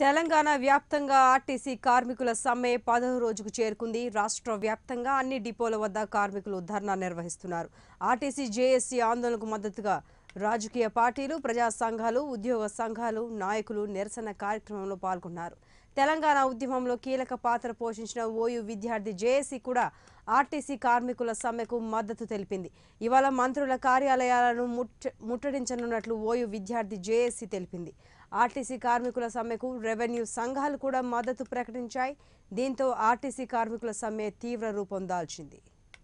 తెలంగాణ వ్యాప్తంగా ఆర్టీసీ కార్మికుల సమ్మె పదవ రోజుకు చేరుకుంది రాష్ట్ర వ్యాప్తంగా అన్ని డిపోల వద్ద కార్మికులు ధర్నా నిర్వహిస్తున్నారు ఆర్టీసీ జేఏసీ ఆందోళనకు మద్దతుగా రాజకీయ పార్టీలు ప్రజా సంఘాలు ఉద్యోగ సంఘాలు నాయకులు నిరసన కార్యక్రమంలో పాల్గొన్నారు తెలంగాణ ఉద్యమంలో కీలక పాత్ర పోషించిన ఓయూ విద్యార్థి జేఏసీ కూడా ఆర్టీసీ కార్మికుల సమ్మెకు మద్దతు తెలిపింది ఇవాళ మంత్రుల కార్యాలయాలను ముట్ట ముట్టడించనున్నట్లు ఓయూ విద్యార్థి జేఏసీ తెలిపింది ఆర్టీసీ కార్మికుల సమ్మెకు రెవెన్యూ సంఘాలు కూడా మద్దతు ప్రకటించాయి దీంతో ఆర్టీసీ కార్మికుల సమ్మె తీవ్ర రూపం దాల్చింది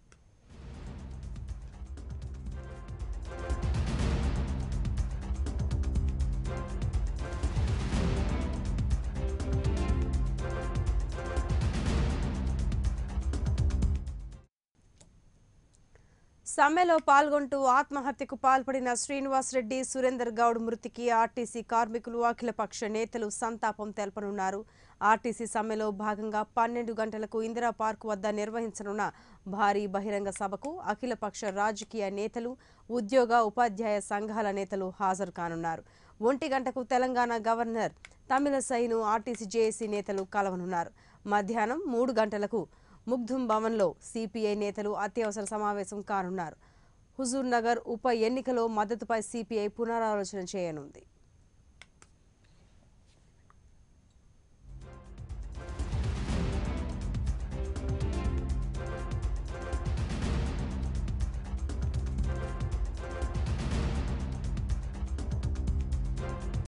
సమ్మెలో పాల్గొంటూ ఆత్మహత్యకు పాల్పడిన శ్రీనివాస్ రెడ్డి సురేందర్ గౌడ్ మృతికి ఆర్టీసీ కార్మికులు అఖిలపక్ష నేతలు సంతాపం తెలపనున్నారు ఆర్టీసీ సమ్మెలో భాగంగా పన్నెండు గంటలకు ఇందిరా పార్క్ వద్ద నిర్వహించనున్న భారీ బహిరంగ సభకు అఖిలపక్ష రాజకీయ నేతలు ఉద్యోగ ఉపాధ్యాయ సంఘాల నేతలు హాజరు కానున్నారు ఒంటి గంటకు తెలంగాణ గవర్నర్ తమిళసైను ఆర్టీసీ జేఏసీ నేతలు కలవనున్నారు మధ్యాహ్నం మూడు గంటలకు ముగ్ధుం భవన్లో సిపిఐ నేతలు అత్యవసర సమావేశం కానున్నారు హుజూర్ నగర్ ఉప ఎన్నికలో మద్దతుపై సిపిఐ పునరాలోచన చేయనుంది